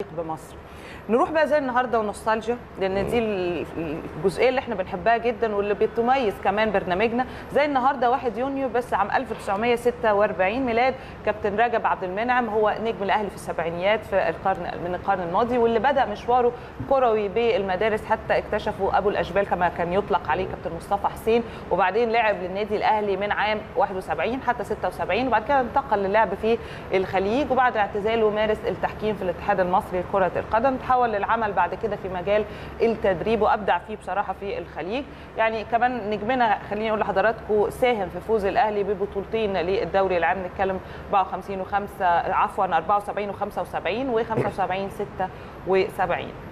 بمصر نروح بقى زي النهارده ونوستالجيا لان دي الجزئيه اللي احنا بنحبها جدا واللي بتميز كمان برنامجنا زي النهارده 1 يونيو بس عام 1946 ميلاد كابتن رجب عبد المنعم هو نجم الاهلي في السبعينيات في القرن من القرن الماضي واللي بدا مشواره كروي بالمدارس حتى اكتشفوا ابو الاشبال كما كان يطلق عليه كابتن مصطفى حسين وبعدين لعب للنادي الاهلي من عام 71 حتى 76 وبعد كده انتقل للعب في الخليج وبعد اعتزاله مارس التحكيم في الاتحاد المصري لكره القدم تحول للعمل بعد كده في مجال التدريب وابدع فيه بصراحه في الخليج يعني كمان نجمنا خليني اقول لحضراتكم ساهم في فوز الاهلي ببطولتين للدوري العام نتكلم 54 و5 عفوا 74 و75 و75 76